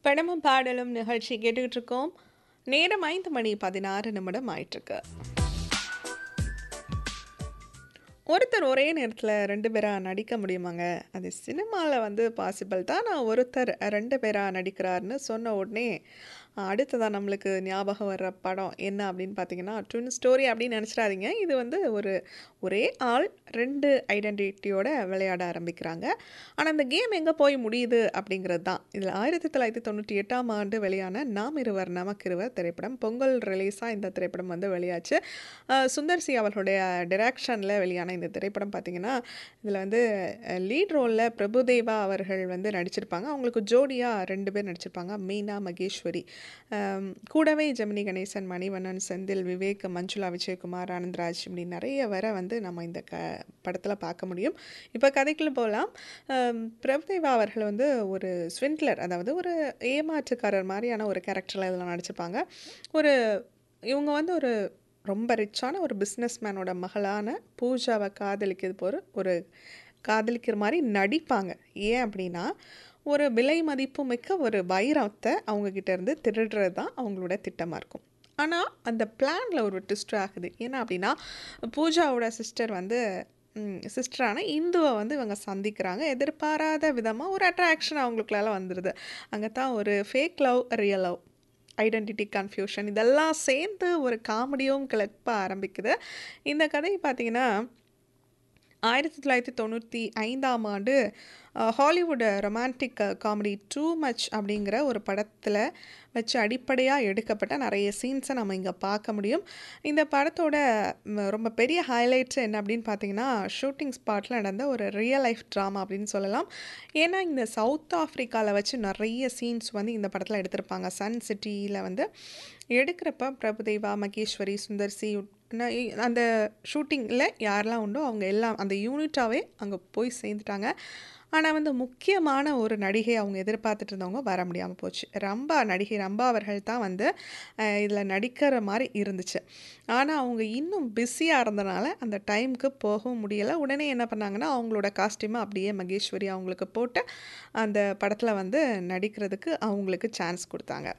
படமும் பாடலும் நிகழ்ச்சி கேட்டுக்கிட்டு இருக்கோம் நேரம் ஐந்து மணி பதினாறு நிமிடம் ஆயிட்டிருக்கு ஒருத்தர் ஒரே நேரத்தில் ரெண்டு பேராக நடிக்க முடியுமாங்க அது சினிமாவில் வந்து பாசிபிள் தான் நான் ஒருத்தர் ரெண்டு பேராக நடிக்கிறாருன்னு சொன்ன உடனே அடுத்ததான் நம்மளுக்கு ஞாபகம் வர்ற படம் என்ன அப்படின்னு பார்த்தீங்கன்னா ட்வின் ஸ்டோரி அப்படின்னு நினச்சிடாதீங்க இது வந்து ஒரு ஒரே ஆள் ரெண்டு ஐடென்டிட்டியோட விளையாட ஆரம்பிக்கிறாங்க ஆனால் அந்த கேம் எங்கே போய் முடியுது அப்படிங்கிறது தான் இதில் ஆயிரத்தி தொள்ளாயிரத்தி தொண்ணூற்றி எட்டாம் ஆண்டு வெளியான நாம் இருவர் நமக்கிருவர் திரைப்படம் பொங்கல் ரிலீஸாக இந்த திரைப்படம் வந்து வெளியாச்சு அஹ் சுந்தர் சி அவர்களுடைய டிரெக்ஷனில் வெளியான இந்த திரைப்படம் பார்த்திங்கன்னா இதில் வந்து லீட் ரோலில் பிரபுதேவா அவர்கள் வந்து நடிச்சிருப்பாங்க அவங்களுக்கு ஜோடியாக ரெண்டு பேர் நடிச்சிருப்பாங்க மீனா மகேஸ்வரி அம், கூடவே ஜெமினி கணேசன் மணிவண்ணன் செந்தில் விவேக் மஞ்சுளா விஜயகுமார் ஆனந்த்ராஜ் இப்படி நிறைய வர வந்து நம்ம இந்த க படத்தில் பார்க்க முடியும் இப்போ கதைக்குள்ள போகலாம் அம், பிரபுதேவா அவர்கள் வந்து ஒரு ஸ்விண்ட்லர் அதாவது ஒரு ஏமாற்றுக்காரர் மாதிரியான ஒரு கேரக்டரில் இதில் நடிச்சிருப்பாங்க ஒரு இவங்க வந்து ஒரு ரொம்ப ரிச்சான ஒரு பிஸ்னஸ்மேனோட மகளான பூஜாவை காதலிக்கிறது போகிற ஒரு காதலிக்கிற மாதிரி நடிப்பாங்க ஏன் அப்படின்னா ஒரு விலை மதிப்பு மிக்க ஒரு வைரத்தை அவங்கக்கிட்ட இருந்து திருடுறது தான் அவங்களோட திட்டமாக இருக்கும் ஆனால் அந்த பிளானில் ஒரு ட்விஸ்ட் ஆகுது ஏன்னா அப்படின்னா பூஜாவோட சிஸ்டர் வந்து சிஸ்டரான இந்துவை வந்து இவங்க சந்திக்கிறாங்க எதிர்பாராத விதமாக ஒரு அட்ராக்ஷன் அவங்களுக்குள்ளால வந்துடுது அங்கே தான் ஒரு fake love real love identity confusion இதெல்லாம் சேர்ந்து ஒரு காமெடியும் கிளப்ப ஆரம்பிக்குது இந்த கதை பார்த்தீங்கன்னா ஆயிரத்தி தொள்ளாயிரத்தி தொண்ணூற்றி ஐந்தாம் ஆண்டு ah, Hollywood romantic comedy too much அப்படிங்கிற ஒரு படத்தில் வச்சு அடிப்படையாக எடுக்கப்பட்ட நிறைய சீன்ஸை நம்ம இங்கே பார்க்க முடியும் இந்த படத்தோட ம், ரொம்ப பெரிய ஹைலைட்ஸ் என்ன அப்படின்னு பார்த்தீங்கன்னா ஷூட்டிங் ஸ்பாட்டில் நடந்த ஒரு ரியல் லைஃப் ட்ராமா அப்படின்னு சொல்லலாம் ஏன்னா இந்த சவுத் ஆஃப்ரிக்காவில் வச்சு நிறைய சீன்ஸ் வந்து இந்த படத்தில் எடுத்திருப்பாங்க சன் சிட்டியில் வந்து எடுக்கிறப்ப பிரபுதேவா மகேஸ்வரி சுந்தர்சி ந- இ- அந்த ஷூட்டிங்கில் யாரெல்லாம் உண்டோ அவங்க எல்லாம் அந்த யூனிட்டாகவே அங்கே போய் சேர்ந்துட்டாங்க ஆனால் வந்து முக்கியமான ஒரு நடிகை அவங்க எதிர்பார்த்துட்டு இருந்தவங்க வர முடியாமல் போச்சு ரம்பா நடிகை ரம்பா அவர்கள் தான் வந்து இதில் நடிக்கிற மாதிரி இருந்துச்சு ஆனால் அவங்க இன்னும் பிஸியாக இருந்தனால அந்த டைமுக்கு போகவும் முடியலை உடனே என்ன பண்ணாங்கன்னா அவங்களோட காஸ்டியூமை அப்படியே மகேஸ்வரி அவங்களுக்கு போட்டு அந்த படத்தில் வந்து நடிக்கிறதுக்கு அவங்களுக்கு சான்ஸ் கொடுத்தாங்க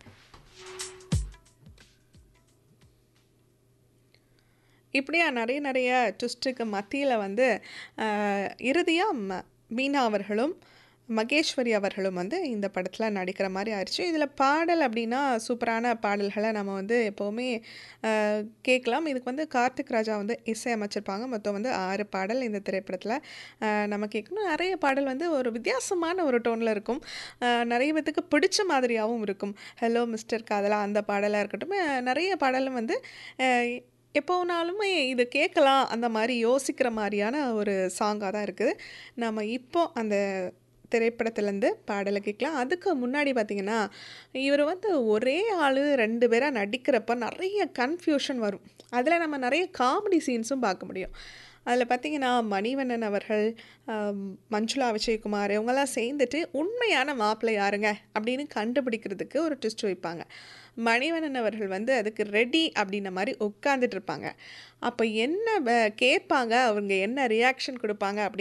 இப்படியா நிறைய நிறைய ட்விஸ்ட்டுக்கு மத்தியில் வந்து இறுதியாக மீனா அவர்களும் மகேஸ்வரி அவர்களும் வந்து இந்த படத்தில் நடிக்கிற மாதிரி ஆயிடுச்சு இதில் பாடல் அப்படின்னா சூப்பரான பாடல்களை நம்ம வந்து எப்போவுமே அஹ், கேட்கலாம் இதுக்கு வந்து கார்த்திக் ராஜா வந்து இசையமைச்சிருப்பாங்க மொத்தம் வந்து ஆறு பாடல் இந்த திரைப்படத்தில் அஹ், நம்ம கேட்கணும் நிறைய பாடல் வந்து ஒரு வித்தியாசமான ஒரு டோனில் இருக்கும் அஹ், நிறைய பேத்துக்கு பிடிச்ச மாதிரியாகவும் இருக்கும் ஹலோ மிஸ்டர் காதலா அந்த பாடலாக இருக்கட்டும் அஹ், நிறைய பாடலும் வந்து அஹ், எப்போனாலுமே இது கேட்கலாம் அந்த மாதிரி யோசிக்கிற மாதிரியான ஒரு சாங்காக தான் இருக்குது நம்ம இப்போ அந்த திரைப்படத்துலேருந்து பாடலை கேட்கலாம் அதுக்கு முன்னாடி பார்த்தீங்கன்னா இவர் வந்து ஒரே ஆள் ரெண்டு பேராக நடிக்கிறப்ப நிறைய கன்ஃபியூஷன் வரும் அதில் நம்ம நிறைய காமெடி சீன்ஸும் பார்க்க முடியும் அதில் பார்த்தீங்கன்னா மணிவண்ணன் அவர்கள் ஆம், மஞ்சுளா விஜயகுமார் இவங்கெல்லாம் சேர்ந்துட்டு உண்மையான மாப்பிள்ளை யாருங்க அப்படின்னு கண்டுபிடிக்கிறதுக்கு ஒரு ட்விஸ்ட் வைப்பாங்க மணிவண்ணன் அவர்கள் வந்து அதுக்கு ரெடி அப்படின்ன மாதிரி உட்காந்துட்டு இருப்பாங்க அப்போ என்ன வ- கேட்பாங்க அவங்க என்ன ரியாக்ஷன் கொடுப்பாங்க அப்படி